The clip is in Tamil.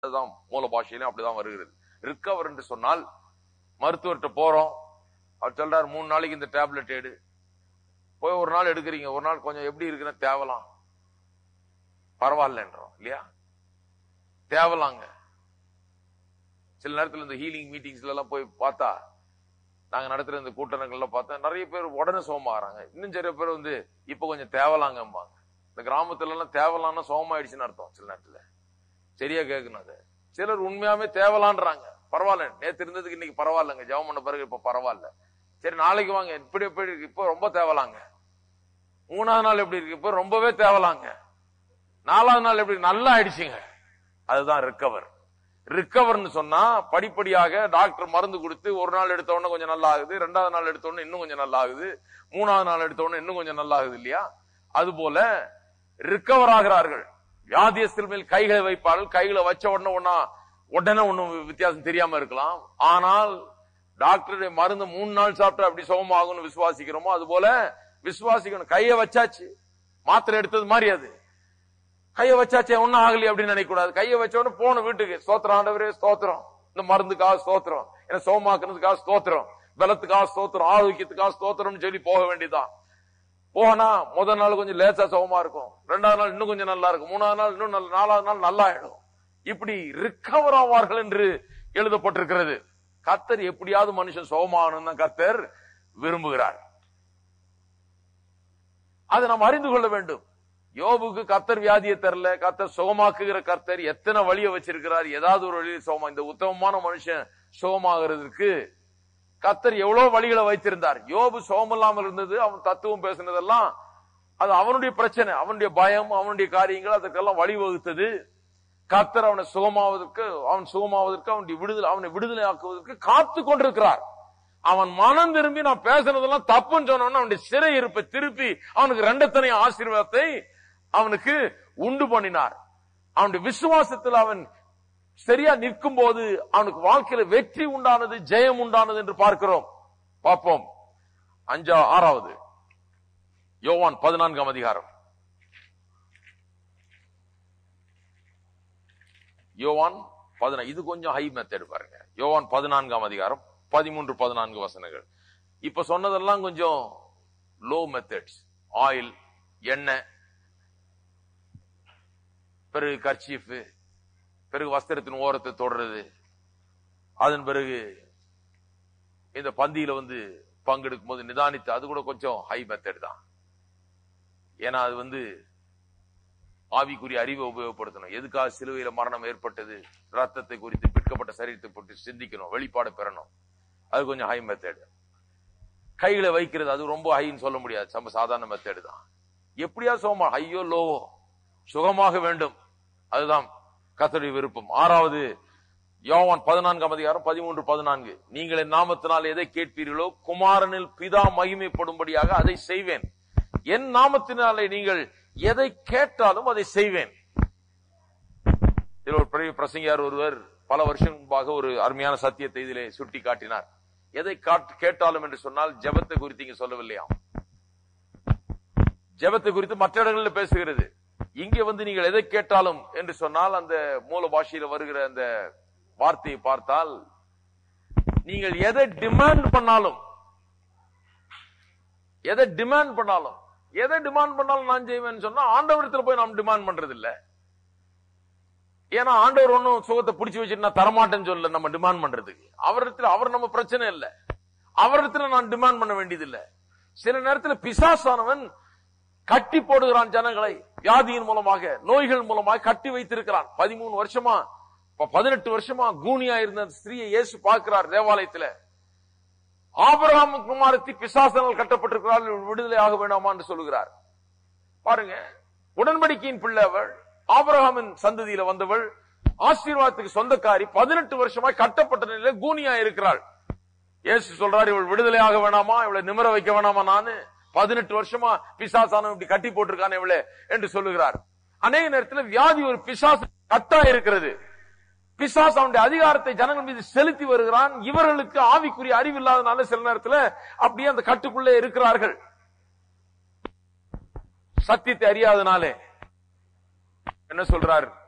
அதுதான் மூல பாஷையிலும் அப்படிதான் வருகிறது ரிக்கவர் என்று சொன்னால் மருத்துவர்கிட்ட போறோம் அவர் சொல்றாரு மூணு நாளைக்கு இந்த டேப்லெட் எடு போய் ஒரு நாள் எடுக்கிறீங்க ஒரு நாள் கொஞ்சம் எப்படி இருக்குன்னு தேவலாம் பரவாயில்லன்றோம் இல்லையா தேவலாங்க சில நேரத்துல இந்த ஹீலிங் மீட்டிங்ஸ்ல எல்லாம் போய் பார்த்தா நாங்க நடத்துற இந்த கூட்டணங்கள்ல பார்த்தா நிறைய பேர் உடனே சோமாகறாங்க இன்னும் சில பேர் வந்து இப்ப கொஞ்சம் தேவலாங்கம்பாங்க இந்த கிராமத்துல எல்லாம் தேவலான்னா சோமாயிடுச்சுன்னு அர்த்தம் சில நேரத்துல சரியா கேட்கணும் அது சிலர் உண்மையாவே தேவலான்றாங்க பரவாயில்ல நேத்து இருந்ததுக்கு இன்னைக்கு பரவாயில்லங்க ஜெபம் பண்ண பிறகு இப்ப பரவாயில்ல சரி நாளைக்கு வாங்க இப்படி எப்படி இருக்கு இப்போ ரொம்ப தேவலாங்க மூணாவது நாள் எப்படி இருக்கு இப்போ ரொம்பவே தேவலாங்க நாலாவது நாள் எப்படி இருக்கு? நல்லா ஆயிடுச்சுங்க அதுதான் ரிக்கவர் ரிக்கவர்னு சொன்னா படிப்படியாக டாக்டர் மருந்து கொடுத்து ஒரு நாள் எடுத்த உடனே கொஞ்சம் நல்லா ஆகுது ரெண்டாவது நாள் எடுத்த உடனே இன்னும் கொஞ்சம் நல்லா ஆகுது மூணாவது நாள் எடுத்த உடனே இன்னும் கொஞ்சம் நல்லா ஆகுது இல்லையா அது போல ரிக்கவர் ஆகிறார்கள் வியாதியஸ்தில் மேல் கைகளை வைப்பார்கள் கைகளை வச்ச உடனே ஒன்னா உடனே ஒண்ணும் வித்தியாசம் தெரியாம இருக்கலாம் ஆனால் டாக்டருடைய மருந்து மூணு நாள் சாப்பிட்டா அப்படி சுகமாகும்னு விசுவாசிக்கிறோமோ அது போல விசுவாசிக்கணும் கையை வச்சாச்சு மாத்திரை எடுத்தது மாதிரி அது கையை வச்சாச்சே ஒன்னும் ஆகலையே அப்படின்னு நினைக்க கூடாது கையை வச்ச உடனே போன வீட்டுக்கு ஸ்தோத்திரம் ஆண்டவரே ஸ்தோத்திரம் இந்த மருந்துக்காக ஸ்தோத்திரம் என்ன சோமாக்குறதுக்காக ஸ்தோத்திரம் பலத்துக்காக ஸ்தோத்திரம் ஆரோக்கியத்துக்காக ஸ்தோத்திரம்னு சொல்லி போக வேண்டியதுதான் போனா முதல் நாள் கொஞ்சம் லேசா சுகமா இருக்கும் ரெண்டாவது நாள் இன்னும் கொஞ்சம் நல்லா இருக்கும் மூணாவது நாள் இன்னும் நல்ல- நாலாவது நாள் நல்லா ஆயிடும் இப்படி ரிக்கவர் ஆவார்கள் என்று எழுதப்பட்டிருக்கிறது கர்த்தர் எப்படியாவது மனுஷன் சுகமாகணும் தான் கர்த்தர் விரும்புகிறார் அதை நாம் அறிந்து கொள்ள வேண்டும் யோபுக்கு கர்த்தர் வியாதியை தரல கர்த்தர் சுகமாக்குகிற கர்த்தர் எத்தனை வழியை வச்சிருக்கிறார் ஏதாவது ஒரு வழியில் சுகமா இந்த உத்தமமான மனுஷன் சுகமாகிறதுக்கு கர்த்தர் எவ்வளவு வழிகளை வைத்திருந்தார் யோபு சுகமில்லாமல் இருந்தது அவன் தத்துவம் பேசினதெல்லாம் அது அவனுடைய பிரச்சனை அவனுடைய பயம் அவனுடைய காரியங்கள் அதுக்கெல்லாம் வழிவகுத்தது கர்த்தர் அவனை சுகமாவதற்கு அவன் சுகமாவதற்கு அவனுடைய விடுதலை அவனை விடுதலை ஆக்குவதற்கு காத்து கொண்டிருக்கிறார் அவன் மனம் திரும்பி நான் பேசுனதெல்லாம் தப்புன்னு சொன்னவன அவனுடைய சிறை இருப்பை திருப்பி அவனுக்கு ரெண்டத்தனை ஆசீர்வாதத்தை அவனுக்கு உண்டு பண்ணினார் அவனுடைய விசுவாசத்தில் அவன் சரியா நிற்கும் போது அவனுக்கு வாழ்க்கையில வெற்றி உண்டானது ஜெயம் உண்டானது என்று பார்க்கிறோம் பார்ப்போம் அஞ்சா ஆறாவது யோவான் பதினான்காம் அதிகாரம் யோவான் பதினா இது கொஞ்சம் ஹை மெத்தட் பாருங்க யோவான் பதினான்காம் அதிகாரம் பதிமூன்று பதினான்கு வசனங்கள் இப்ப சொன்னதெல்லாம் கொஞ்சம் லோ மெத்தட்ஸ் ஆயில் எண்ணெய் பிறகு கர்ச்சீஃப் பிறகு வஸ்திரத்தின் ஓரத்தை தொடறது அதன் பிறகு இந்த பந்தியில வந்து பங்கெடுக்கும் போது நிதானித்து அது கூட கொஞ்சம் ஹை மெத்தட் தான் ஏன்னா அது வந்து ஆவிக்குரிய அறிவை உபயோகப்படுத்தணும் எதுக்காக சிலுவையில மரணம் ஏற்பட்டது ரத்தத்தை குறித்து பிற்கப்பட்ட சரீரத்தை பற்றி சிந்திக்கணும் வெளிப்பாடு பெறணும் அது கொஞ்சம் ஹை மெத்தட் கைகளை வைக்கிறது அது ரொம்ப ஹைன்னு சொல்ல முடியாது நம்ம சாதாரண மெத்தட் தான் எப்படியா சோமா ஐயோ லோவோ சுகமாக வேண்டும் அதுதான் கர்த்தருடைய விருப்பம் ஆறாவது யோவான் பதினான்காம் அதிகாரம் பதிமூன்று பதினான்கு நீங்கள் என் நாமத்தினால் எதை கேட்பீர்களோ குமாரனில் பிதா மகிமைப்படும்படியாக அதை செய்வேன் என் நாமத்தினாலே நீங்கள் எதை கேட்டாலும் அதை செய்வேன் இதில் ஒரு பெரிய பிரசங்கியார் ஒருவர் பல வருஷம் முன்பாக ஒரு அருமையான சத்தியத்தை இதிலே சுட்டி காட்டினார் எதை காட்டு கேட்டாலும் என்று சொன்னால் ஜெபத்தை குறித்து இங்க சொல்லவில்லையாம் ஜெபத்தை குறித்து மற்ற இடங்களில் பேசுகிறது இங்கே வந்து நீங்கள் எதை கேட்டாலும் என்று சொன்னால் அந்த மூல பாஷையில வருகிற அந்த வார்த்தையை பார்த்தால் நீங்கள் எதை டிமாண்ட் பண்ணாலும் எதை டிமாண்ட் பண்ணாலும் எதை டிமாண்ட் பண்ணாலும் நான் செய்வேன்னு சொன்னா ஆண்டவரத்துல போய் நாம் டிமாண்ட் பண்றது இல்ல ஏன்னா ஆண்டவர் ஒன்னும் சுகத்தை பிடிச்சு வச்சுட்டு நான் தரமாட்டேன்னு சொல்லல நம்ம டிமாண்ட் பண்றதுக்கு அவரிடத்துல அவர் நம்ம பிரச்சனை இல்ல அவரிடத்துல நான் டிமாண்ட் பண்ண வேண்டியது இல்ல சில நேரத்துல பிசாசானவன் கட்டி போடுகிறான் ஜனங்களை வியாதியின் மூலமாக நோய்கள் மூலமாக கட்டி வைத்திருக்கிறான் பதிமூணு வருஷமா இப்ப பதினெட்டு வருஷமா கூனியா இருந்த அந்த ஸ்திரீயை இயேசு பார்க்கிறார் தேவாலயத்துல ஆபிரகாம் குமாரத்தி பிசாசனால் கட்டப்பட்டிருக்கிறாள் இவள் விடுதலை ஆக வேண்டாமா என்று சொல்லுகிறார் பாருங்க உடன்படிக்கையின் பிள்ளை அவள் ஆபிரகாமின் சந்ததியில வந்தவள் ஆசீர்வாதத்துக்கு சொந்தக்காரி பதினெட்டு வருஷமாய் கட்டப்பட்ட நிலையில கூனியா இருக்கிறாள் இயேசு சொல்றாரு இவள் விடுதலை ஆக வேணாமா இவளை நிமிர வைக்க வேணாமா நானு பதினெட்டு வருஷமா பிசாசானம் இப்படி கட்டி போட்டிருக்கானே இவளே என்று சொல்லுகிறார் அநேக நேரத்தில் வியாதி ஒரு பிசாசு கட்டா இருக்கிறது பிசாசு அவனுடைய அதிகாரத்தை ஜனங்கள் மீது செலுத்தி வருகிறான் இவர்களுக்கு ஆவிக்குரிய அறிவு இல்லாதனால சில நேரத்துல அப்படியே அந்த கட்டுக்குள்ளே இருக்கிறார்கள் சத்தியத்தை அறியாதனாலே என்ன சொல்றார்